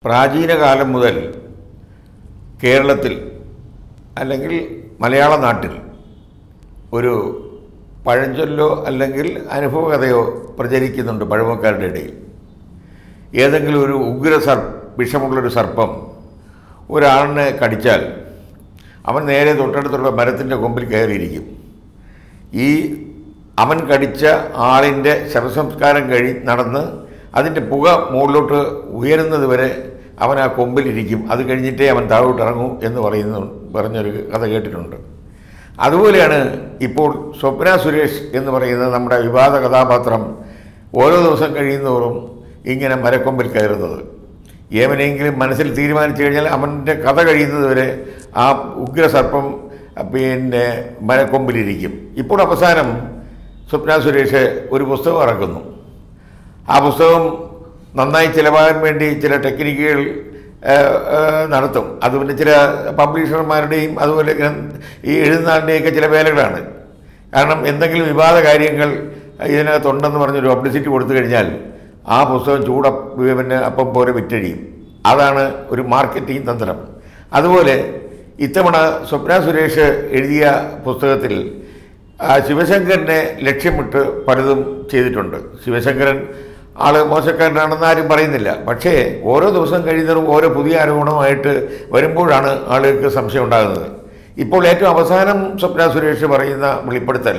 പ്രാചീന കാലം മുതൽ കേരളത്തിൽ അല്ലെങ്കിൽ മലയാള നാട്ടിൽ ഒരു പഴഞ്ചൊല്ലോ അല്ലെങ്കിൽ അനുഭവകഥയോ പ്രചരിക്കുന്നുണ്ട് പഴമക്കാരുടെ ഇടയിൽ ഏതെങ്കിലും ഒരു ഉഗ്ര സർ വിഷമുള്ളൊരു സർപ്പം ഒരാളിനെ കടിച്ചാൽ അവൻ നേരെ തൊട്ടടുത്തുള്ള മരത്തിൻ്റെ കൊമ്പിൽ കയറിയിരിക്കും ഈ അവൻ കടിച്ച ആളിൻ്റെ ശവസംസ്കാരം കഴി നടന്ന് അതിൻ്റെ പുക മുകളിലോട്ട് ഉയരുന്നത് വരെ അവൻ ആ കൊമ്പിലിരിക്കും അത് കഴിഞ്ഞിട്ടേ അവൻ താഴോട്ട് ഇറങ്ങൂ എന്ന് പറയുന്ന പറഞ്ഞൊരു കഥ കേട്ടിട്ടുണ്ട് അതുപോലെയാണ് ഇപ്പോൾ സ്വപ്ന സുരേഷ് എന്ന് പറയുന്ന നമ്മുടെ വിവാദ കഥാപാത്രം ഓരോ ദിവസം കഴിയുന്നതോറും ഇങ്ങനെ മരക്കൊമ്പിൽ കയറുന്നത് ഏവനെങ്കിലും മനസ്സിൽ തീരുമാനിച്ചു കഴിഞ്ഞാൽ അവൻ്റെ കഥ കഴിയുന്നത് വരെ ആ ഉഗ്രസർപ്പം പിന്നെ മരക്കൊമ്പിലിരിക്കും ഇപ്പോൾ അവസാനം സ്വപ്ന സുരേഷ് ഒരു പുസ്തകം ഇറക്കുന്നു ആ പുസ്തകം നന്നായി ചിലവാകാൻ വേണ്ടി ചില ടെക്നിക്കുകൾ ഏഹ്, ഏഹ്, നടത്തും അത് പിന്നെ ചില പബ്ലിഷർമാരുടെയും അതുപോലെ ഗ്രന്ഥ- ഈ എഴുതുന്ന ആളുടെയൊക്കെ ചില വേലകളാണ് കാരണം എന്തെങ്കിലും വിവാദ കാര്യങ്ങൾ ഇതിനകത്തുണ്ടെന്ന് പറഞ്ഞൊരു പബ്ലിസിറ്റി കൊടുത്തു കഴിഞ്ഞാൽ ആ പുസ്തകം ചൂട പിന്നെ അപ്പം പോലെ വിറ്റഴിയും അതാണ് ഒരു മാർക്കറ്റിംഗ് തന്ത്രം അതുപോലെ ഇത്തവണ സ്വപ്ന സുരേഷ് എഴുതിയ പുസ്തകത്തിൽ ആ, ശിവശങ്കരനെ ലക്ഷ്യമിട്ട് പലതും ചെയ്തിട്ടുണ്ട് ശിവശങ്കരൻ ആള് മോശക്കാരനാണെന്ന് ആരും പറയുന്നില്ല പക്ഷേ ഓരോ ദിവസം കഴിയുന്നതും ഓരോ പുതിയ ആരോപണമായിട്ട് വരുമ്പോഴാണ് ആളുകൾക്ക് സംശയം ഉണ്ടാകുന്നത് ഇപ്പോൾ ഏറ്റവും അവസാനം സ്വപ്ന സുരേഷ് പറയുന്ന വെളിപ്പെടുത്തൽ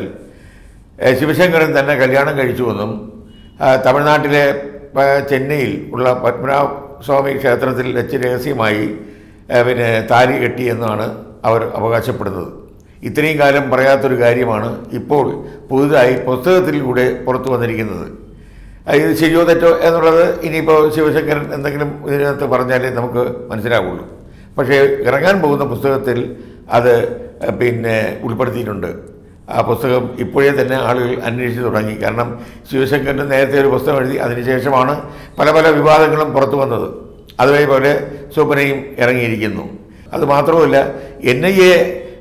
ഏ, ശിവശങ്കരൻ തന്നെ കല്യാണം കഴിച്ചുവെന്നും ആ, തമിഴ്നാട്ടിലെ ആ, ചെന്നൈയിൽ ഉള്ള പത്മനാഭ സ്വാമി ക്ഷേത്രത്തിൽ വെച്ച് രഹസ്യമായി ആ, പിന്നെ താലി കെട്ടിയെന്നാണ് അവർ അവകാശപ്പെടുന്നത് ഇത്രയും കാലം പറയാത്തൊരു കാര്യമാണ് ഇപ്പോൾ പുതുതായി പുസ്തകത്തിലൂടെ പുറത്തു വന്നിരിക്കുന്നത് ആ, ഇത് ശരിയോ തെറ്റോ എന്നുള്ളത് ഇനിയിപ്പോൾ ശിവശങ്കരൻ എന്തെങ്കിലും ഇതിനകത്ത് പറഞ്ഞാലേ നമുക്ക് മനസ്സിലാവുള്ളൂ പക്ഷേ ഇറങ്ങാൻ പോകുന്ന പുസ്തകത്തിൽ അത് ആ, പിന്നെ ഉൾപ്പെടുത്തിയിട്ടുണ്ട് ആ പുസ്തകം ഇപ്പോഴേ തന്നെ ആളുകൾ അന്വേഷിച്ച് തുടങ്ങി കാരണം ശിവശങ്കരൻ നേരത്തെ ഒരു പുസ്തകം എഴുതി അതിനുശേഷമാണ് പല പല വിവാദങ്ങളും പുറത്തു വന്നത് അതേപോലെ സ്വപ്നയും ഇറങ്ങിയിരിക്കുന്നു അത് മാത്രവുമല്ല എൻ ഐ എ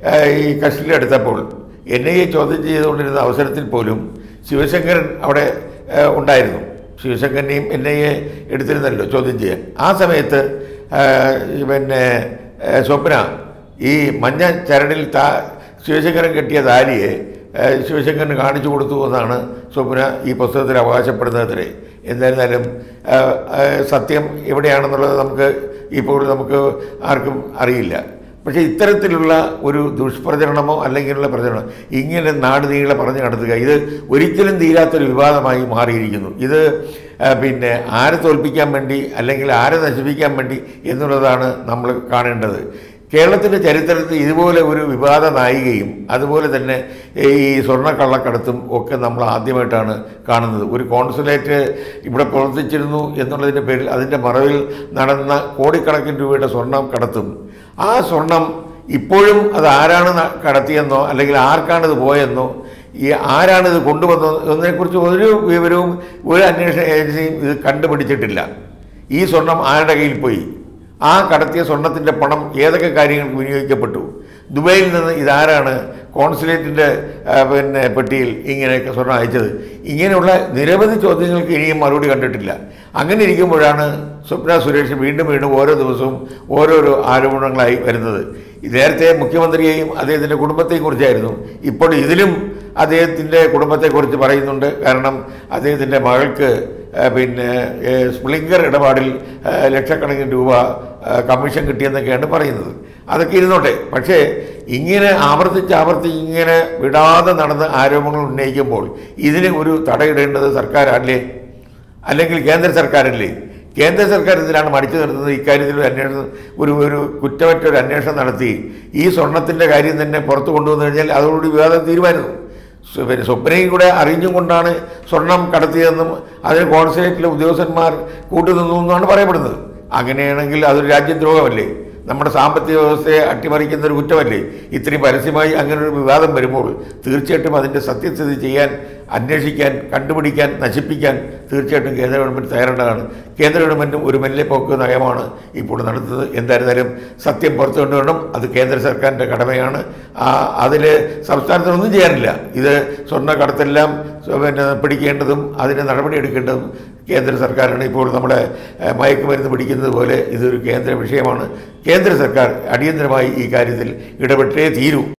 ഈ കസ്റ്റഡിയിലെടുത്തപ്പോൾ എൻ ഐ എ ചോദ്യം ചെയ്തുകൊണ്ടിരുന്ന അവസരത്തിൽ പോലും ശിവശങ്കരൻ അവിടെ ആ, ഉണ്ടായിരുന്നു ശിവശങ്കരനെയും എൻ ഐ എ എടുത്തിരുന്നല്ലോ ചോദ്യം ചെയ്യാൻ ആ സമയത്ത് ആ, ഈ പിന്നെ ആ, സ്വപ്ന ഈ മഞ്ഞ ചരടിൽ താ ശിവശങ്കരൻ കെട്ടിയ താലിയെ ആ, ശിവശങ്കരന് കാണിച്ചു കൊടുത്തു എന്നാണ് സ്വപ്ന ഈ പുസ്തകത്തിൽ അവകാശപ്പെടുന്നതിരെ എന്തായിരുന്നാലും ആ, ആ, സത്യം എവിടെയാണെന്നുള്ളത് നമുക്ക് ഇപ്പോൾ നമുക്ക് ആർക്കും അറിയില്ല പക്ഷേ ഇത്തരത്തിലുള്ള ഒരു ദുഷ്പ്രചരണമോ അല്ലെങ്കിലുള്ള പ്രചരണം ഇങ്ങനെ നാട് നീളെ പറഞ്ഞു നടത്തുക ഇത് ഒരിക്കലും തീരാത്തൊരു വിവാദമായി മാറിയിരിക്കുന്നു ഇത് ആ, പിന്നെ ആരെ തോൽപ്പിക്കാൻ വേണ്ടി അല്ലെങ്കിൽ ആരെ നശിപ്പിക്കാൻ വേണ്ടി എന്നുള്ളതാണ് നമ്മൾ കാണേണ്ടത് കേരളത്തിൻ്റെ ചരിത്രത്തിൽ ഇതുപോലെ ഒരു വിവാദ നായികയും അതുപോലെ തന്നെ ഈ സ്വർണ്ണക്കള്ളക്കടത്തും ഒക്കെ നമ്മൾ ആദ്യമായിട്ടാണ് കാണുന്നത് ഒരു കോൺസുലേറ്റ് ഇവിടെ പ്രവർത്തിച്ചിരുന്നു എന്നുള്ളതിൻ്റെ പേരിൽ അതിൻ്റെ മറവിൽ നടന്ന കോടിക്കണക്കിന് രൂപയുടെ സ്വർണ്ണം കടത്തും ആ സ്വർണം ഇപ്പോഴും അത് ആരാണ് ന- കടത്തിയെന്നോ അല്ലെങ്കിൽ ആർക്കാണിത് പോയെന്നോ ഈ ആരാണിത് കൊണ്ടുവന്നത് എന്നതിനെക്കുറിച്ച് ഒരു വിവരവും ഒരു അന്വേഷണ ഏജൻസിയും ഇത് കണ്ടുപിടിച്ചിട്ടില്ല ഈ സ്വർണം ആരുടെ കയ്യിൽ പോയി ആ കടത്തിയ സ്വർണത്തിൻ്റെ പണം ഏതൊക്കെ കാര്യങ്ങൾക്ക് വിനിയോഗിക്കപ്പെട്ടു ദുബൈയിൽ നിന്ന് ഇതാരാണ് കോൺസുലേറ്റിൻ്റെ ആ, പിന്നെ പെട്ടിയിൽ ഇങ്ങനെയൊക്കെ സ്വർണം അയച്ചത് ഇങ്ങനെയുള്ള നിരവധി ചോദ്യങ്ങൾക്ക് ഇനിയും മറുപടി കണ്ടിട്ടില്ല അങ്ങനെ ഇരിക്കുമ്പോഴാണ് സ്വപ്ന സുരേഷ് വീണ്ടും വീണ്ടും ഓരോ ദിവസവും ഓരോരോ ആരോപണങ്ങളായി വരുന്നത് ഈ നേരത്തെ മുഖ്യമന്ത്രിയെയും അദ്ദേഹത്തിൻ്റെ കുടുംബത്തെയും കുറിച്ചായിരുന്നു ഇപ്പോൾ ഇതിലും അദ്ദേഹത്തിൻ്റെ കുടുംബത്തെക്കുറിച്ച് പറയുന്നുണ്ട് കാരണം അദ്ദേഹത്തിൻ്റെ മകൾക്ക് ആ, പിന്നെ ഏ, സ്പ്ലിങ്കർ ഇടപാടിൽ ആ, ലക്ഷക്കണക്കിന് രൂപ ആ, കമ്മീഷൻ കിട്ടിയെന്നൊക്കെയാണ് പറയുന്നത് അതൊക്കെ ഇരുന്നോട്ടെ പക്ഷേ ഇങ്ങനെ ആവർത്തിച്ച് ആവർത്തിച്ച് ഇങ്ങനെ വിടാതെ നടന്ന് ആരോപണങ്ങൾ ഉന്നയിക്കുമ്പോൾ ഇതിന് ഒരു തടയിടേണ്ടത് സർക്കാരല്ലേ അല്ലെങ്കിൽ കേന്ദ്ര സർക്കാരല്ലേ കേന്ദ്ര സർക്കാർ ഇതിലാണ് മടിച്ചു നിർത്തുന്നത് ഇക്കാര്യത്തിൽ ഒരു അന്വേഷണം ഒരു ഒരു കുറ്റമറ്റ ഒരു അന്വേഷണം നടത്തി ഈ സ്വർണത്തിൻ്റെ കാര്യം തന്നെ പുറത്തു കൊണ്ടുവന്നു കഴിഞ്ഞാൽ അതോടുകൂടി വിവാദം തീരുമാനിക്കും സ്വ- പിന്നെ സ്വപ്നയും കൂടെ അറിഞ്ഞും കൊണ്ടാണ് സ്വർണം കടത്തിയതെന്നും അതിന് കോൺസുലേറ്റിലെ ഉദ്യോഗസ്ഥന്മാർ കൂട്ടുനിന്നു എന്നാണ് പറയപ്പെടുന്നത് അങ്ങനെയാണെങ്കിൽ അതൊരു രാജ്യദ്രോഹമല്ലേ നമ്മുടെ സാമ്പത്തിക വ്യവസ്ഥയെ അട്ടിമറിക്കുന്ന ഒരു കുറ്റമല്ലേ ഇത്രയും പരസ്യമായി അങ്ങനെ ഒരു വിവാദം വരുമ്പോൾ തീർച്ചയായിട്ടും അതിൻ്റെ സത്യസ്ഥിതി ചെയ്യാൻ അന്വേഷിക്കാൻ കണ്ടുപിടിക്കാൻ നശിപ്പിക്കാൻ തീർച്ചയായിട്ടും കേന്ദ്ര ഗവൺമെൻറ് തയ്യാറേണ്ടതാണ് കേന്ദ്ര ഗവൺമെൻറ്റും ഒരു മെല്ലെപ്പോക്ക് നയമാണ് ഇപ്പോൾ നടത്തുന്നത് എന്തായിരുന്നാലും സത്യം പുറത്തു കൊണ്ടുവരണം അത് കേന്ദ്ര സർക്കാരിൻ്റെ കടമയാണ് അതിൽ സംസ്ഥാനത്തിനൊന്നും ചെയ്യാനില്ല ഇത് സ്വർണ്ണ കടത്തെല്ലാം സ്വ- പിന്നെ പിടിക്കേണ്ടതും അതിന് നടപടിയെടുക്കേണ്ടതും കേന്ദ്ര സർക്കാരാണ് ഇപ്പോൾ നമ്മുടെ ഏഹ്, മയക്കുമരുന്ന് പിടിക്കുന്നത് പോലെ ഇതൊരു കേന്ദ്ര വിഷയമാണ് കേന്ദ്ര സർക്കാർ അടിയന്തരമായി ഈ കാര്യത്തിൽ ഇടപെട്ടേ തീരൂ